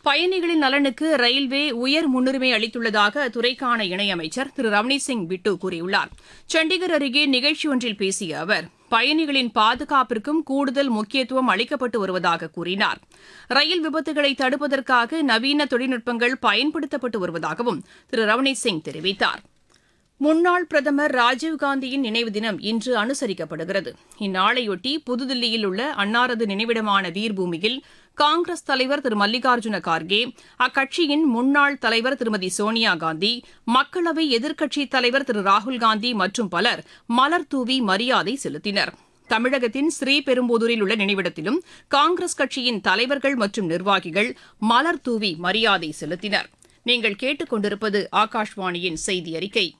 பயணிகளின் நலனுக்கு ரயில்வே உயர் முன்னுரிமை அளித்துள்ளதாக அத்துறைக்கான இணையமைச்சர் திரு ரவ்னீத் சிங் பிட்டு கூறியுள்ளார் சண்டிகர் அருகே நிகழ்ச்சி ஒன்றில் பேசிய அவர் பயணிகளின் பாதுகாப்பிற்கும் கூடுதல் முக்கியத்துவம் அளிக்கப்பட்டு வருவதாக கூறினார் ரயில் விபத்துகளை தடுப்பதற்காக நவீன தொழில்நுட்பங்கள் பயன்படுத்தப்பட்டு வருவதாகவும் திரு ரவ்னீத் சிங் தெரிவித்தார் முன்னாள் பிரதமர் ராஜீவ்காந்தியின் நினைவு தினம் இன்று அனுசரிக்கப்படுகிறது இந்நாளையொட்டி புதுதில்லியில் உள்ள அன்னாரது நினைவிடமான வீர்பூமியில் காங்கிரஸ் தலைவர் திரு மல்லிகார்ஜுன கார்கே அக்கட்சியின் முன்னாள் தலைவர் திருமதி சோனியா காந்தி மக்களவை எதிர்க்கட்சித் தலைவர் திரு ராகுல்காந்தி மற்றும் பலர் மலர் தூவி மரியாதை செலுத்தினர் தமிழகத்தின் ஸ்ரீபெரும்புதூரில் உள்ள நினைவிடத்திலும் காங்கிரஸ் கட்சியின் தலைவர்கள் மற்றும் நிர்வாகிகள் மலர் தூவி மரியாதை செலுத்தினர் நீங்கள் கேட்டுக்கொண்டிருப்பது ஆகாஷ்வாணியின் செய்தி அறிக்கை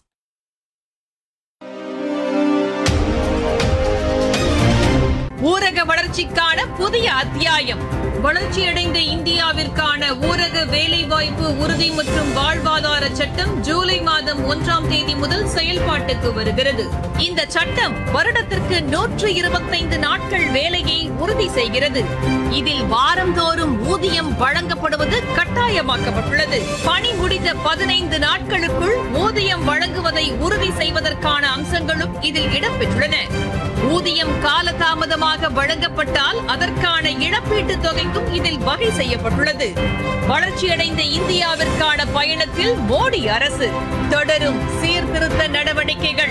ஊரக வளர்ச்சிக்கான புதிய அத்தியாயம் வளர்ச்சியடைந்த இந்தியாவிற்கான ஊரக வேலைவாய்ப்பு உறுதி மற்றும் வாழ்வாதார சட்டம் ஜூலை மாதம் ஒன்றாம் தேதி முதல் செயல்பாட்டுக்கு வருகிறது இந்த சட்டம் வருடத்திற்கு நூற்று இருபத்தைந்து நாட்கள் வேலையை உறுதி செய்கிறது இதில் வாரந்தோறும் ஊதியம் வழங்கப்படுவது கட்டாயமாக்கப்பட்டுள்ளது பணி முடிந்த பதினைந்து நாட்களுக்குள் ஊதியம் வழங்குவதை உறுதி செய்வதற்கான அம்சங்களும் இதில் இடம்பெற்றுள்ளன ஊதியம் காலதாமதமாக வழங்கப்பட்டால் அதற்கான இழப்பீட்டுத் தொகைக்கும் இதில் வகை செய்யப்பட்டுள்ளது வளர்ச்சியடைந்த இந்தியாவிற்கான பயணத்தில் மோடி அரசு தொடரும் சீர்திருத்த நடவடிக்கைகள்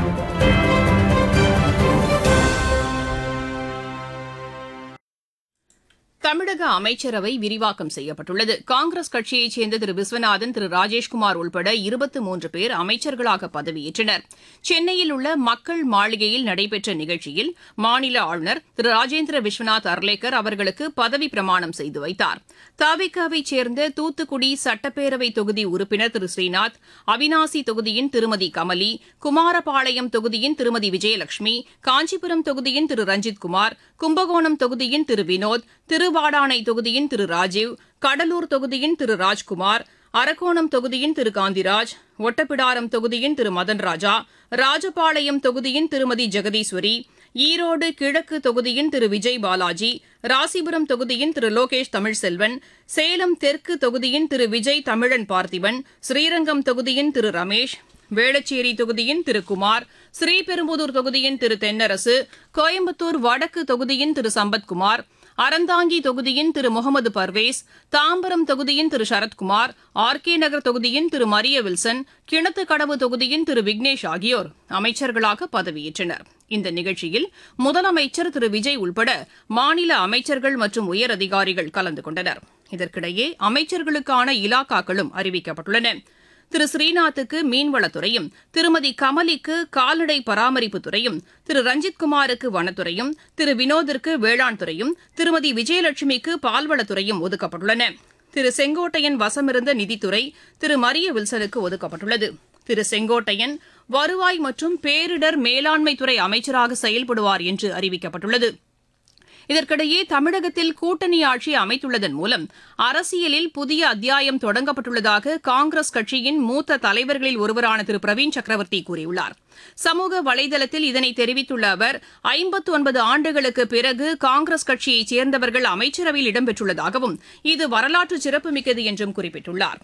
தமிழக அமைச்சரவை விரிவாக்கம் செய்யப்பட்டுள்ளது காங்கிரஸ் கட்சியைச் சேர்ந்த திரு விஸ்வநாதன் திரு ராஜேஷ்குமார் உள்பட இருபத்தி மூன்று பேர் அமைச்சர்களாக பதவியேற்றனர் சென்னையில் உள்ள மக்கள் மாளிகையில் நடைபெற்ற நிகழ்ச்சியில் மாநில ஆளுநர் திரு ராஜேந்திர விஸ்வநாத் அர்லேக்கர் அவர்களுக்கு பதவி பிரமாணம் செய்து வைத்தார் தாவிக்காவைச் சேர்ந்த தூத்துக்குடி சட்டப்பேரவை தொகுதி உறுப்பினர் திரு ஸ்ரீநாத் அவினாசி தொகுதியின் திருமதி கமலி குமாரபாளையம் தொகுதியின் திருமதி விஜயலட்சுமி காஞ்சிபுரம் தொகுதியின் திரு ரஞ்சித்குமார் கும்பகோணம் தொகுதியின் திரு வினோத் திருவாடானை தொகுதியின் திரு ராஜீவ் கடலூர் தொகுதியின் திரு ராஜ்குமார் அரக்கோணம் தொகுதியின் திரு காந்திராஜ் ஒட்டப்பிடாரம் தொகுதியின் திரு மதன் ராஜா ராஜபாளையம் தொகுதியின் திருமதி ஜெகதீஸ்வரி ஈரோடு கிழக்கு தொகுதியின் திரு விஜய் பாலாஜி ராசிபுரம் தொகுதியின் திரு லோகேஷ் தமிழ்செல்வன் சேலம் தெற்கு தொகுதியின் திரு விஜய் தமிழன் பார்த்திபன் ஸ்ரீரங்கம் தொகுதியின் திரு ரமேஷ் வேளச்சேரி தொகுதியின் திரு குமார் ஸ்ரீபெரும்புதூர் தொகுதியின் திரு தென்னரசு கோயம்புத்தூர் வடக்கு தொகுதியின் திரு சம்பத்குமார் அறந்தாங்கி தொகுதியின் திரு முகமது பர்வேஸ் தாம்பரம் தொகுதியின் திரு சரத்குமார் ஆர் கே நகர் தொகுதியின் திரு மரிய வில்சன் கிணத்துக்கடவு தொகுதியின் திரு விக்னேஷ் ஆகியோர் அமைச்சர்களாக பதவியேற்றனர் இந்த நிகழ்ச்சியில் முதலமைச்சர் திரு விஜய் உள்பட மாநில அமைச்சர்கள் மற்றும் உயரதிகாரிகள் கலந்து கொண்டனர் இதற்கிடையே அமைச்சர்களுக்கான இலாக்காக்களும் அறிவிக்கப்பட்டுள்ளன திரு ஸ்ரீநாத்துக்கு மீன்வளத்துறையும் திருமதி கமலிக்கு கால்நடை பராமரிப்புத் துறையும் திரு ரஞ்சித்குமாருக்கு வனத்துறையும் திரு வினோதிற்கு வேளாண் துறையும் திருமதி விஜயலட்சுமிக்கு பால்வளத்துறையும் ஒதுக்கப்பட்டுள்ளன திரு செங்கோட்டையன் வசமிருந்த நிதித்துறை திரு மரிய வில்சனுக்கு ஒதுக்கப்பட்டுள்ளது திரு செங்கோட்டையன் வருவாய் மற்றும் பேரிடர் மேலாண்மைத்துறை அமைச்சராக செயல்படுவார் என்று அறிவிக்கப்பட்டுள்ளது இதற்கிடையே தமிழகத்தில் கூட்டணி ஆட்சி அமைத்துள்ளதன் மூலம் அரசியலில் புதிய அத்தியாயம் தொடங்கப்பட்டுள்ளதாக காங்கிரஸ் கட்சியின் மூத்த தலைவர்களில் ஒருவரான திரு பிரவீன் சக்கரவர்த்தி கூறியுள்ளார் சமூக வலைதளத்தில் இதனை தெரிவித்துள்ள அவர் ஐம்பத்து ஒன்பது ஆண்டுகளுக்கு பிறகு காங்கிரஸ் கட்சியைச் சேர்ந்தவர்கள் அமைச்சரவையில் இடம்பெற்றுள்ளதாகவும் இது வரலாற்று சிறப்புமிக்கது என்றும் குறிப்பிட்டுள்ளார்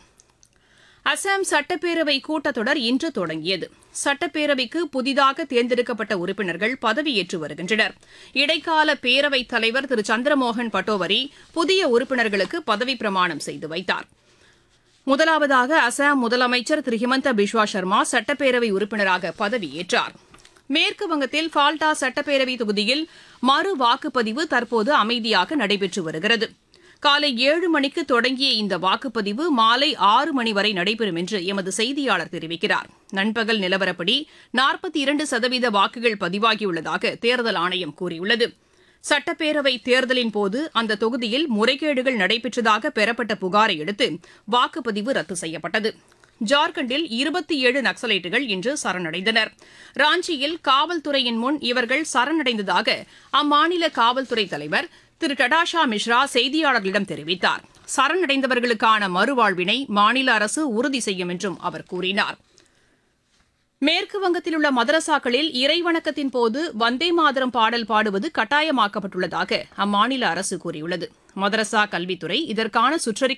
அசாம் சட்டப்பேரவை கூட்டத்தொடர் இன்று தொடங்கியது சட்டப்பேரவைக்கு புதிதாக தேர்ந்தெடுக்கப்பட்ட உறுப்பினர்கள் பதவியேற்று வருகின்றனர் இடைக்கால பேரவைத் தலைவர் திரு சந்திரமோகன் பட்டோவரி புதிய உறுப்பினர்களுக்கு பதவிப் பிரமாணம் செய்து வைத்தார் முதலாவதாக அசாம் முதலமைச்சர் திரு ஹிமந்த பிஸ்வா சர்மா சட்டப்பேரவை உறுப்பினராக பதவியேற்றார் மேற்கு வங்கத்தில் ஃபால்டா சட்டப்பேரவை தொகுதியில் மறு வாக்குப்பதிவு தற்போது அமைதியாக நடைபெற்று வருகிறது காலை ஏழு மணிக்கு தொடங்கிய இந்த வாக்குப்பதிவு மாலை ஆறு மணி வரை நடைபெறும் என்று எமது செய்தியாளர் தெரிவிக்கிறார் நண்பகல் நிலவரப்படி நாற்பத்தி இரண்டு சதவீத வாக்குகள் பதிவாகியுள்ளதாக தேர்தல் ஆணையம் கூறியுள்ளது சட்டப்பேரவை தேர்தலின் போது அந்த தொகுதியில் முறைகேடுகள் நடைபெற்றதாக பெறப்பட்ட புகாரை அடுத்து வாக்குப்பதிவு ரத்து செய்யப்பட்டது ஜார்க்கண்டில் இருபத்தி ஏழு நக்சலைட்டுகள் இன்று சரணடைந்தனர் ராஞ்சியில் காவல்துறையின் முன் இவர்கள் சரணடைந்ததாக அம்மாநில காவல்துறை தலைவர் திரு டடாஷா மிஸ்ரா செய்தியாளர்களிடம் தெரிவித்தார் சரணடைந்தவர்களுக்கான மறுவாழ்வினை மாநில அரசு உறுதி செய்யும் என்றும் அவர் கூறினார் மேற்கு வங்கத்தில் உள்ள மதரசாக்களில் இறைவணக்கத்தின் போது வந்தே மாதரம் பாடல் பாடுவது கட்டாயமாக்கப்பட்டுள்ளதாக அம்மாநில அரசு கூறியுள்ளது மதரசா கல்வித்துறை இதற்கான சுற்றறிக்கை